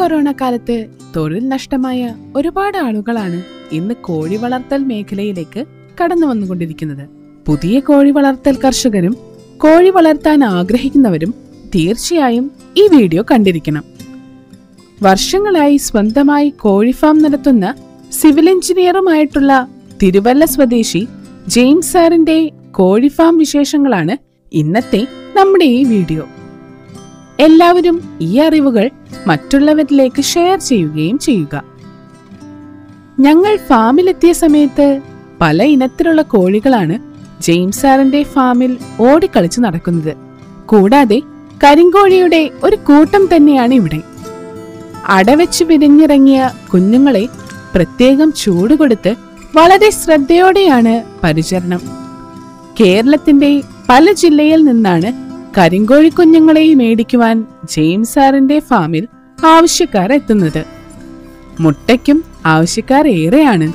corona കാലത്ത് തൊഴിൽ നഷ്ടമായ ഒരുപാട് ആളുകളാണ് ഇന്ന് കോഴി വളർത്തൽ മേഖലയിലേക്ക് കടന്നു വന്നുകൊണ്ടിരിക്കുന്നത് പുതിയ കോഴി വളർത്തൽ കർഷകരും കോഴി വളർത്താൻ ആഗ്രഹിക്കുന്നവരും തീർച്ചയായും ഈ വീഡിയോ കണ്ടിരിക്കണം വർഷങ്ങളായി സ്വന്തമായി കോഴി ഫാം നടത്തുന്ന സിവിൽ എഞ്ചിനീയറുമായിട്ടുള്ള തിരുവല്ല സ്വദേശി ജെയിംസ് സാറിന്റെ കോഴി ഫാം വിശേഷങ്ങളാണ് ഇന്നത്തെ നമ്മുടെ ഈ വീഡിയോ എല്ലാവരും ഈ അറിവുകൾ മറ്റുള്ളവരിലേക്ക് ഷെയർ ചെയ്യുകയും ചെയ്യുക ഞങ്ങൾ ഫാമിലെത്തിയ സമയത്ത് പല ഇനത്തിലുള്ള കോഴികളാണ് ജെയിംസ് സാറിന്റെ ഫാമിൽ ഓടിക്കളിച്ച് നടക്കുന്നത് കൂടാതെ കരിങ്കോഴിയുടെ ഒരു കൂട്ടം തന്നെയാണ് ഇവിടെ അടവെച്ച് വിരിഞ്ഞിറങ്ങിയ കുഞ്ഞുങ്ങളെ പ്രത്യേകം ചൂട് കൊടുത്ത് വളരെ ശ്രദ്ധയോടെയാണ് പരിചരണം കേരളത്തിന്റെ പല ജില്ലയിൽ നിന്നാണ് കരിങ്കോഴി കുഞ്ഞുങ്ങളെ മേടിക്കുവാൻ ജെയിംസ് സാറിന്റെ ഫാമിൽ ആവശ്യക്കാർ എത്തുന്നത് മുട്ടയ്ക്കും ആവശ്യക്കാർ ഏറെയാണ്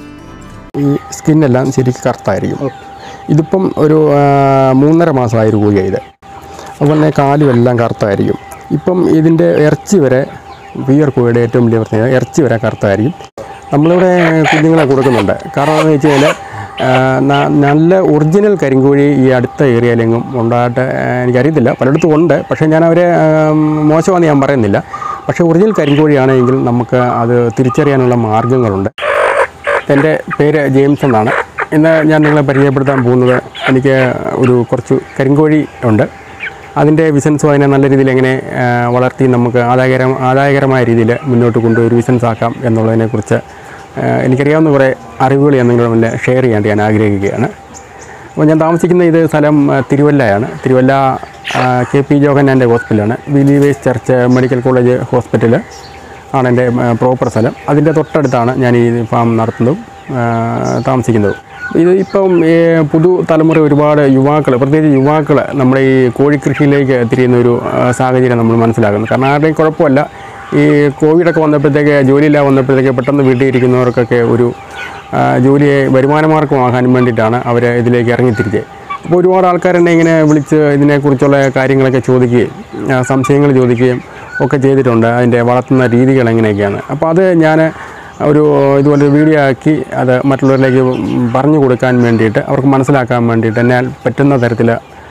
ഈ സ്കിന്നെല്ലാം ശരിക്കും കറുത്തായിരിക്കും ഇതിപ്പം ഒരു ആ, മൂന്നര മാസമായ ഒരു കോഴിയാണ് ഇത് അതുപോലെ തന്നെ കാലും എല്ലാം കറുത്തായിരിക്കും ഇപ്പം ഇതിൻ്റെ ഇറച്ചി വരെ വിയർ കോഴിയുടെ ഏറ്റവും വലിയ പ്രത്യേകത ഇറച്ചി വരെ കറുത്തായിരിക്കും നമ്മളിവിടെ കുഞ്ഞുങ്ങളെ കൊടുക്കുന്നുണ്ട് കാരണം എന്ന് വെച്ച് കഴിഞ്ഞാൽ ആ, ന- നല്ല ഒറിജിനൽ കരിങ്കോഴി ഈ അടുത്ത ഏരിയയിലെങ്ങും ഉണ്ടായിട്ട് ആ, എനിക്കറിയത്തില്ല പലയിടത്തും ഉണ്ട് പക്ഷേ ഞാൻ അവരെ ആ, മോശമാണെന്ന് ഞാൻ പറയുന്നില്ല പക്ഷേ ഒറിജിനൽ കരിങ്കോഴിയാണെങ്കിൽ നമുക്ക് അത് തിരിച്ചറിയാനുള്ള മാർഗ്ഗങ്ങളുണ്ട് എൻ്റെ പേര് ജെയിംസ് എന്നാണ് ഇന്ന് ഞാൻ നിങ്ങളെ പരിചയപ്പെടുത്താൻ പോകുന്നത് എനിക്ക് ഒരു കുറച്ച് കരിങ്കോഴി ഉണ്ട് അതിൻ്റെ ബിസിനസ്സും അതിനെ നല്ല രീതിയിൽ എങ്ങനെ ആ, വളർത്തി നമുക്ക് ആദായകരം ആദായകരമായ രീതിയിൽ മുന്നോട്ട് കൊണ്ടുപോയി ഒരു ബിസിനസ് ആക്കാം എന്നുള്ളതിനെക്കുറിച്ച് ആ, എനിക്കറിയാവുന്ന കുറേ അറിവുകൾ ഞാൻ നിങ്ങളുടെ മുന്നിൽ ഷെയർ ചെയ്യാൻ ഞാൻ ആഗ്രഹിക്കുകയാണ് അപ്പോൾ ഞാൻ താമസിക്കുന്ന ഇത് സ്ഥലം ആ, തിരുവല്ലയാണ് തിരുവല്ല ആ, കെ പി ജോഹന്നാൻ്റെ ഹോസ്പിറ്റലാണ് believers church medical college hospital ആണ് എൻ്റെ പ്രോപ്പർ സ്ഥലം അതിൻ്റെ തൊട്ടടുത്താണ് ഞാൻ ഈ ഫാം നടത്തുന്നതും ആ, താമസിക്കുന്നതും ഇത് ഇപ്പം ഈ പുതു തലമുറ ഒരുപാട് യുവാക്കൾ പ്രത്യേകിച്ച് യുവാക്കൾ നമ്മുടെ ഈ കോഴിക്കൃഷിയിലേക്ക് തിരിയുന്ന ഒരു ആ, സാഹചര്യം നമ്മൾ മനസ്സിലാക്കുന്നു കാരണം ആരുടെയും കുഴപ്പമില്ല ഈ കോവിഡൊക്കെ വന്നപ്പോഴത്തേക്ക് ജോലിയില്ലാതെ വന്നപ്പോഴത്തേക്ക് പെട്ടെന്ന് വീട്ടിൽ ഇരിക്കുന്നവർക്കൊക്കെ ഒരു ആ, ജോലിയെ വരുമാനമാർഗമാകാൻ വേണ്ടിയിട്ടാണ് അവർ ഇതിലേക്ക് ഇറങ്ങിത്തിരിച്ചത് അപ്പോൾ ഒരുപാട് ആൾക്കാർ എന്നെ ഇങ്ങനെ വിളിച്ച് ഇതിനെക്കുറിച്ചുള്ള കാര്യങ്ങളൊക്കെ ചോദിക്കുകയും ആ, സംശയങ്ങൾ ചോദിക്കുകയും ഒക്കെ ചെയ്തിട്ടുണ്ട് അതിൻ്റെ വളർത്തുന്ന രീതികൾ എങ്ങനെയൊക്കെയാണ് അപ്പോൾ അത് ഞാൻ ഒരു ഇതുപോലെ ഒരു വീഡിയോ ആക്കി അത് മറ്റുള്ളവരിലേക്ക് പറഞ്ഞു കൊടുക്കാൻ വേണ്ടിയിട്ട് അവർക്ക് മനസ്സിലാക്കാൻ വേണ്ടിയിട്ട് എന്നാൽ പറ്റുന്ന തരത്തിൽ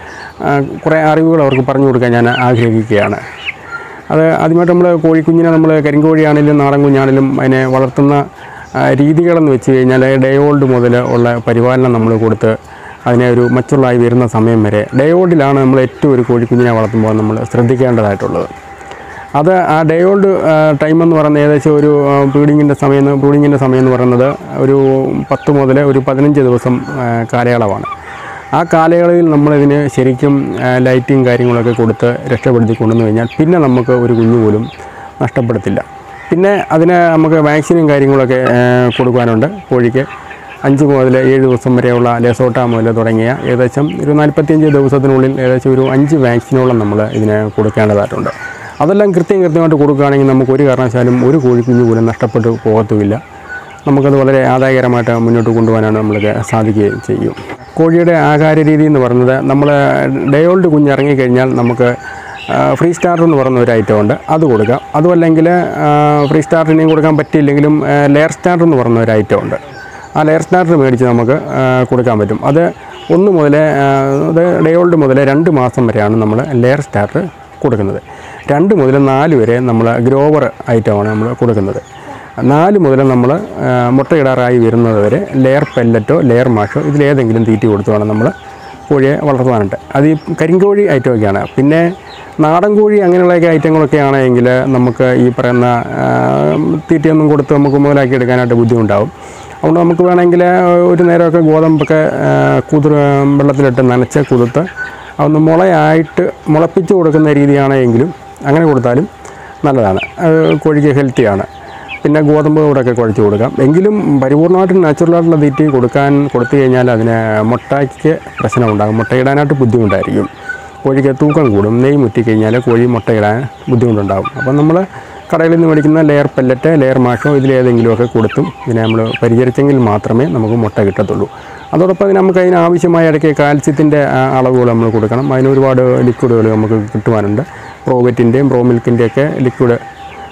കുറേ അറിവുകൾ അവർക്ക് പറഞ്ഞു കൊടുക്കാൻ ഞാൻ ആഗ്രഹിക്കുകയാണ് അത് ആദ്യമായിട്ട് നമ്മൾ കോഴിക്കുഞ്ഞിനെ നമ്മൾ കരിങ്കോഴിയാണെങ്കിലും നാടൻ കുഞ്ഞാണെങ്കിലും അതിനെ വളർത്തുന്ന ആ, രീതികളെന്ന് വെച്ച് കഴിഞ്ഞാൽ ഡേ ഓൾഡ് മുതൽ ഉള്ള പരിപാലനം നമ്മൾ കൊടുത്ത് അതിനെ ഒരു മച്ചുള്ളായി വരുന്ന സമയം വരെ ഡേ ഓൾഡിലാണ് നമ്മൾ ഏറ്റവും ഒരു കോഴിക്കുഞ്ഞിനെ വളർത്തുമ്പോൾ നമ്മൾ ശ്രദ്ധിക്കേണ്ടതായിട്ടുള്ളത് അത് ആ ഡേ ഓൾഡ് ടൈം എന്ന് പറയുന്നത് ഏകദേശം ഒരു ബ്രീഡിങ്ങിൻ്റെ സമയം ബ്രീഡിങ്ങിൻ്റെ സമയം എന്ന് പറയുന്നത് ഒരു പത്ത് മുതൽ ഒരു പതിനഞ്ച് ദിവസം ആ, കാലയളവാണ് ആ കാലയളവിൽ നമ്മളിതിന് ശരിക്കും ആ, ലൈറ്റിങ് കാര്യങ്ങളൊക്കെ കൊടുത്ത് രക്ഷപ്പെടുത്തി കൊണ്ടുവന്നു കഴിഞ്ഞാൽ പിന്നെ നമുക്ക് ഒരു കുഞ്ഞു പോലും നഷ്ടപ്പെടത്തില്ല പിന്നെ അതിന് നമുക്ക് വാക്സിനും കാര്യങ്ങളൊക്കെ ആ, കൊടുക്കാനുണ്ട് കോഴിക്ക് അഞ്ച് മുതൽ ഏഴ് ദിവസം വരെയുള്ള ലെസോട്ട മുതൽ തുടങ്ങിയ ഏകദേശം ഒരു നാൽപ്പത്തിയഞ്ച് ദിവസത്തിനുള്ളിൽ ഏകദേശം ഒരു അഞ്ച് വാക്സിനോളം നമ്മൾ ഇതിന് കൊടുക്കേണ്ടതായിട്ടുണ്ട് അതെല്ലാം കൃത്യം കൃത്യമായിട്ട് കൊടുക്കുകയാണെങ്കിൽ നമുക്ക് ഒരു കാരണവശാലും ഒരു കോഴിക്കുഞ്ഞു പോലും നഷ്ടപ്പെട്ടു പോകത്തുമില്ല നമുക്കത് വളരെ ആദായകരമായിട്ട് മുന്നോട്ട് കൊണ്ടുപോകാനാണ് നമ്മൾക്ക് സാധിക്കുകയും ചെയ്യും കോഴിയുടെ ആഹാര രീതി എന്ന് പറയുന്നത് നമ്മൾ ഡേ ഓൾഡ് കുഞ്ഞ് ഇറങ്ങിക്കഴിഞ്ഞാൽ നമുക്ക് ആ, ഫ്രീ സ്റ്റാർട്ടർ എന്ന് പറയുന്ന ഒരു ഐറ്റം ഉണ്ട് അത് കൊടുക്കാം അതുമല്ലെങ്കിൽ ആ, ഫ്രീ സ്റ്റാർട്ടറിനെയും കൊടുക്കാൻ പറ്റിയില്ലെങ്കിലും ആ, ലെയർ സ്റ്റാർട്ടർ എന്ന് പറയുന്ന ഒരു ഐറ്റം ഉണ്ട് ആ ലെയർ സ്റ്റാർട്ടർ മേടിച്ച് നമുക്ക് ആ, കൊടുക്കാൻ പറ്റും അത് ഒന്ന് മുതൽ ആ, അത് ഡേ ഓൾഡ് മുതൽ രണ്ട് മാസം വരെയാണ് നമ്മൾ ലെയർ സ്റ്റാർട്ടർ കൊടുക്കുന്നത് രണ്ട് മുതൽ നാല് വരെ നമ്മൾ ഗ്രോവർ ഐറ്റമാണ് നമ്മൾ കൊടുക്കുന്നത് നാല് മുതൽ നമ്മൾ മുട്ടയിടാറായി വരുന്നത് വരെ ലെയർ പെല്ലറ്റോ ലെയർ മാഷോ ഇതിലേതെങ്കിലും തീറ്റി കൊടുത്തു വേണം നമ്മൾ കോഴിയെ വളർത്താനായിട്ട് അത് ഈ കരിങ്കോഴി ഐറ്റമൊക്കെയാണ് പിന്നെ നാടൻ കോഴി അങ്ങനെയുള്ളൊക്കെ ഐറ്റങ്ങളൊക്കെ ആണെങ്കിൽ നമുക്ക് ഈ പറയുന്ന ആ, തീറ്റയൊന്നും കൊടുത്ത് നമുക്ക് മുതലാക്കി എടുക്കാനായിട്ട് ബുദ്ധിമുട്ടാവും അതുകൊണ്ട് നമുക്ക് വേണമെങ്കിൽ ഒരു നേരമൊക്കെ ഗോതമ്പൊക്കെ ആ, കുതിർ വെള്ളത്തിലിട്ട് നനച്ച് കുതിർത്ത് അതൊന്ന് മുളയായിട്ട് മുളപ്പിച്ച് കൊടുക്കുന്ന രീതിയാണെങ്കിലും അങ്ങനെ കൊടുത്താലും നല്ലതാണ് അത് കോഴിക്ക് ഹെൽത്തിയാണ് പിന്നെ ഗോതമ്പ് കൂടെയൊക്കെ കുഴച്ച് കൊടുക്കാം എങ്കിലും പരിപൂർണമായിട്ട് നാച്ചുറലായിട്ടുള്ള തീറ്റ കൊടുക്കാൻ കൊടുത്തു കഴിഞ്ഞാൽ അതിന് മുട്ടയ്ക്ക് പ്രശ്നമുണ്ടാകും മുട്ടയിടാനായിട്ട് ബുദ്ധിമുട്ടായിരിക്കും കോഴിക്ക് തൂക്കം കൂടും നെയ് മുറ്റിക്കഴിഞ്ഞാൽ കോഴി മുട്ടയിടാൻ ബുദ്ധിമുട്ടുണ്ടാകും അപ്പം നമ്മൾ കടയിൽ നിന്ന് മേടിക്കുന്ന ലെയർ പെല്ലറ്റ് ലെയർ മാഷോ ഇതിലേതെങ്കിലുമൊക്കെ കൊടുത്തും ഇതിനെ നമ്മൾ പരിചരിച്ചെങ്കിൽ മാത്രമേ നമുക്ക് മുട്ട കിട്ടത്തുള്ളൂ അതോടൊപ്പം അതിന് നമുക്ക് അതിന് ആവശ്യമായ ഇടയ്ക്ക് കാൽസ്യത്തിൻ്റെ അളവുകൾ നമ്മൾ കൊടുക്കണം അതിന് ഒരുപാട് ലിക്വിഡുകൾ നമുക്ക് കിട്ടുവാനുണ്ട് പ്രോവെറ്റിൻ്റെയും പ്രോ മിൽക്കിൻ്റെയൊക്കെ ലിക്വിഡ്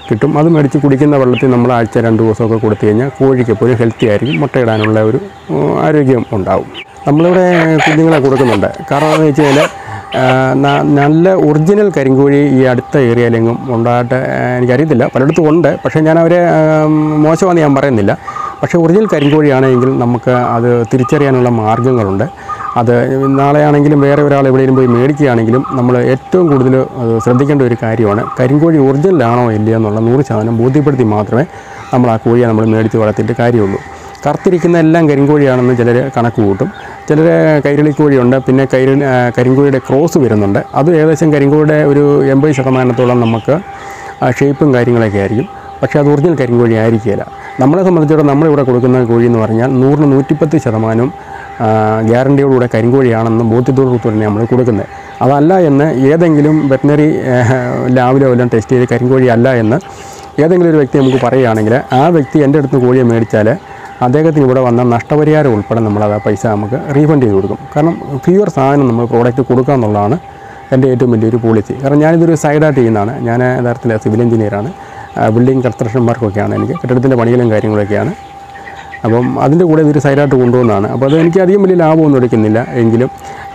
കിട്ടും അത് മേടിച്ച് കുടിക്കുന്ന വെള്ളത്തിൽ നമ്മൾ ആഴ്ച രണ്ട് ദിവസമൊക്കെ കൊടുത്തു കഴിഞ്ഞാൽ കോഴിക്ക് എപ്പോഴും ഹെൽത്തി ആയിരിക്കും മുട്ടയിടാനുള്ള ഒരു ഉം, ആരോഗ്യം ഉണ്ടാവും നമ്മളിവിടെ കുഞ്ഞുങ്ങളെ കൊടുക്കുന്നുണ്ട് കാരണം എന്ന് വെച്ച് കഴിഞ്ഞാൽ ആ, ന- നല്ല ഒറിജിനൽ കരിങ്കോഴി ഈ അടുത്ത ഏരിയയിലെങ്ങും ഉണ്ടായിട്ട് ആ, എനിക്കറിയത്തില്ല പലയിടത്തും ഉണ്ട് പക്ഷേ ഞാൻ അവരെ ആ, മോശമാണെന്ന് ഞാൻ പറയുന്നില്ല പക്ഷേ ഒറിജിനൽ കരിങ്കോഴിയാണെങ്കിൽ നമുക്ക് അത് തിരിച്ചറിയാനുള്ള മാർഗ്ഗങ്ങളുണ്ട് അത് നാളെയാണെങ്കിലും വേറെ ഒരാൾ എവിടെയെങ്കിലും പോയി മേടിക്കുകയാണെങ്കിലും നമ്മൾ ഏറ്റവും കൂടുതൽ അത് ശ്രദ്ധിക്കേണ്ട ഒരു കാര്യമാണ് കരിങ്കോഴി ഒറിജിനലാണോ ഇല്ലയോ എന്നുള്ള നൂറ് ശതമാനം ബോധ്യപ്പെടുത്തി മാത്രമേ നമ്മൾ ആ കോഴിയെ നമ്മൾ മേടിച്ച് വളർത്തിയിട്ട് കാര്യമുള്ളൂ കറുത്തിരിക്കുന്ന എല്ലാം കരിങ്കോഴിയാണെന്ന് ചിലർ കണക്ക് കൂട്ടും ചിലർ കൈരളി കോഴിയുണ്ട് പിന്നെ കൈരളി ആ, കരിങ്കോഴിയുടെ ക്രോസ് വരുന്നുണ്ട് അത് ഏകദേശം കരിങ്കോഴിയുടെ ഒരു എൺപത് ശതമാനത്തോളം നമുക്ക് ഷേപ്പും കാര്യങ്ങളൊക്കെ ആയിരിക്കും പക്ഷേ അത് ഒറിജിനൽ കരിങ്കോഴി ആയിരിക്കില്ല നമ്മളെ സംബന്ധിച്ചിടത്തോളം നമ്മളിവിടെ കൊടുക്കുന്ന കോഴി എന്ന് പറഞ്ഞാൽ നൂറിന് നൂറ്റിപ്പത്ത് ശതമാനം ഗ്യാരണ്ടിയോടുകൂടെ കരിങ്കോഴിയാണെന്ന് ബോധ്യത്തോടു കൂടി നമ്മൾ കൊടുക്കുന്നത് അതല്ല എന്ന് ഏതെങ്കിലും വെറ്റിനറി ലാബിലോ എല്ലാം ടെസ്റ്റ് ചെയ്ത് കരിങ്കോഴി അല്ല എന്ന് ഏതെങ്കിലും ഒരു വ്യക്തി നമുക്ക് പറയുകയാണെങ്കിൽ ആ വ്യക്തി എൻ്റെ അടുത്ത് കോഴിയെ മേടിച്ചാൽ അദ്ദേഹത്തിന് ഇവിടെ വന്ന നഷ്ടപരിഹാരം ഉൾപ്പെടെ നമ്മളത് ആ പൈസ നമുക്ക് റീഫണ്ട് ചെയ്ത് കൊടുക്കും കാരണം പ്യുവർ സാധനം നമ്മൾ പ്രോഡക്റ്റ് കൊടുക്കുക എന്നുള്ളതാണ് എൻ്റെ ഏറ്റവും വലിയൊരു പോളിസി കാരണം ഞാനിതൊരു സൈഡായിട്ട് ചെയ്യുന്നതാണ് ഞാൻ യഥാർത്ഥത്തിൽ സിവിൽ എഞ്ചിനീയറാണ് ബിൽഡിംഗ് കൺസ്ട്രക്ഷൻ വർക്കൊക്കെയാണ് എനിക്ക് കെട്ടിടത്തിൻ്റെ പണികളും കാര്യങ്ങളൊക്കെയാണ് അപ്പം അതിൻ്റെ കൂടെ ഇതൊരു സൈഡായിട്ട് കൊണ്ടുപോകുന്നതാണ് അപ്പോൾ അത് എനിക്ക് അധികം വലിയ ലാഭമൊന്നും എടുക്കുന്നില്ല എങ്കിലും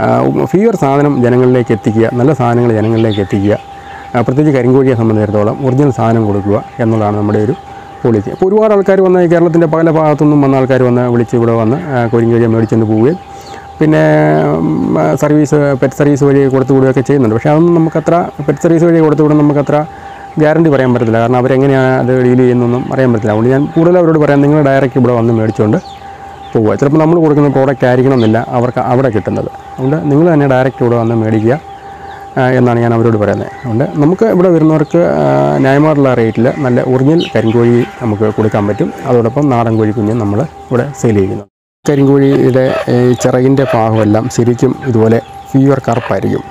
ഫിയർ സാധനം ജനങ്ങളിലേക്ക് എത്തിക്കുക നല്ല സാധനങ്ങൾ ജനങ്ങളിലേക്ക് എത്തിക്കുക ആ, പ്രത്യേകിച്ച് കരിങ്കോഴിയെ സംബന്ധിച്ചിടത്തോളം ഒറിജിനൽ സാധനം കൊടുക്കുക എന്നുള്ളതാണ് നമ്മുടെ ഒരു പോളിസി അപ്പോൾ ഒരുപാട് ആൾക്കാർ വന്ന് കേരളത്തിൻ്റെ പല ഭാഗത്തുനിന്നും വന്ന ആൾക്കാർ വന്ന് വിളിച്ച് ഇവിടെ വന്ന് ആ, കരിങ്കോഴിയെ മേടിച്ചുകൊണ്ട് പോവുകയും പിന്നെ ഉം, ആ, സർവീസ് പെറ്റ് സർവീസ് വഴി കൊടുത്തു വിടുകയൊക്കെ ചെയ്യുന്നുണ്ട് പക്ഷേ അതൊന്നും നമുക്കത്ര പെറ്റ് സർവീസ് വഴി കൊടുത്തു വിടാൻ നമുക്കത്ര ഗ്യാരണ്ടി പറയാൻ പറ്റത്തില്ല കാരണം അവരെങ്ങനെയാണ് അത് ഡീൽ ചെയ്യുന്നൊന്നും അറിയാൻ പറ്റില്ല അതുകൊണ്ട് ഞാൻ കൂടുതൽ അവരോട് പറയാം നിങ്ങൾ ഡയറക്റ്റ് ഇവിടെ വന്ന് മേടിച്ചുകൊണ്ട് പോവുക ചിലപ്പോൾ നമ്മൾ കൊടുക്കുന്ന പ്രോഡക്റ്റ് ആയിരിക്കണം എന്നില്ല അവർക്ക് അവിടെ കിട്ടുന്നത് അതുകൊണ്ട് നിങ്ങൾ തന്നെ ഡയറക്റ്റ് ഇവിടെ വന്ന് മേടിക്കുക ആ, എന്നാണ് ഞാൻ അവരോട് പറയുന്നത് അതുകൊണ്ട് നമുക്ക് ഇവിടെ വരുന്നവർക്ക് ആ, ന്യായമായിട്ടുള്ള റേറ്റിൽ നല്ല ഒറിജിനൽ കരിങ്കോഴി നമുക്ക് കൊടുക്കാൻ പറ്റും അതോടൊപ്പം നാടൻ കോഴി കുഞ്ഞും നമ്മൾ ഇവിടെ സെയിൽ ചെയ്യുന്നു കരിങ്കോഴിയുടെ ഈ ചിറകിൻ്റെ ഭാഗമെല്ലാം ശരിക്കും ഇതുപോലെ പ്യുവർ കറുപ്പായിരിക്കും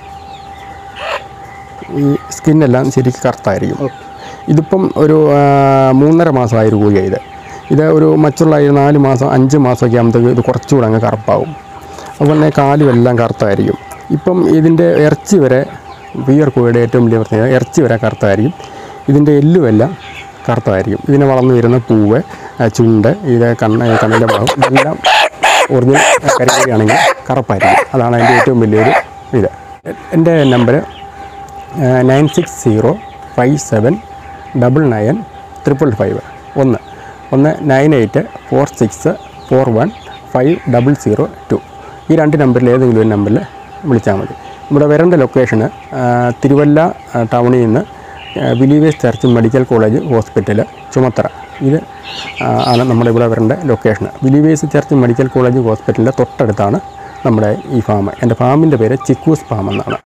ഈ സ്കിന്നെല്ലാം ശരിക്കും കറുത്തായിരിക്കും ഇതിപ്പം ഒരു ആ, മൂന്നര മാസമായ ഒരു കോഴിയാണ് ഇത് ഇത് ഒരു മറ്റുള്ള ഈ നാല് മാസം അഞ്ച് മാസമൊക്കെ ആകുമ്പോഴത്തേക്ക് ഇത് കുറച്ചുകൂടെ അങ്ങ് കറുപ്പാവും അതുപോലെ തന്നെ കാലും എല്ലാം കറുത്തായിരിക്കും ഇപ്പം ഇതിൻ്റെ ഇറച്ചി വരെ പിയർ കോഴിയുടെ ഏറ്റവും വലിയ പ്രത്യേകത ഇറച്ചി വരെ കറുത്തായിരിക്കും ഇതിൻ്റെ എല്ലുമെല്ലാം കറുത്തായിരിക്കും ഇതിന് വളർന്നു വരുന്ന പൂവ് ആ, ചുണ്ട് ഇത് കണ്ണ് കണ്ണിൻ്റെ ഭാഗം ഇതെല്ലാം ഒറിജിനൽ കരിക്കറിയാണെങ്കിൽ കറുപ്പായിരിക്കും അതാണ് അതിൻ്റെ ഏറ്റവും വലിയൊരു ഇത് എൻ്റെ number nine six zero five seven double nine triple five ഒന്ന് ഒന്ന് nine eight four six four one five double zero two ഈ രണ്ട് നമ്പറിൽ ഏതെങ്കിലും ഒരു നമ്പറിൽ വിളിച്ചാൽ മതി ഇവിടെ വരേണ്ട ലൊക്കേഷന് തിരുവല്ല ആ, ടൗണിൽ നിന്ന് believers church medical college hospital ചുമത്തറ ഇത് ആ, ആണ് നമ്മുടെ ഇവിടെ വരേണ്ട location believers church medical college ഹോസ്പിറ്റലിൻ്റെ തൊട്ടടുത്താണ് നമ്മുടെ ഈ ഫാം എൻ്റെ ഫാമിൻ്റെ പേര് ചിക്കൂസ് ഫാം എന്നാണ്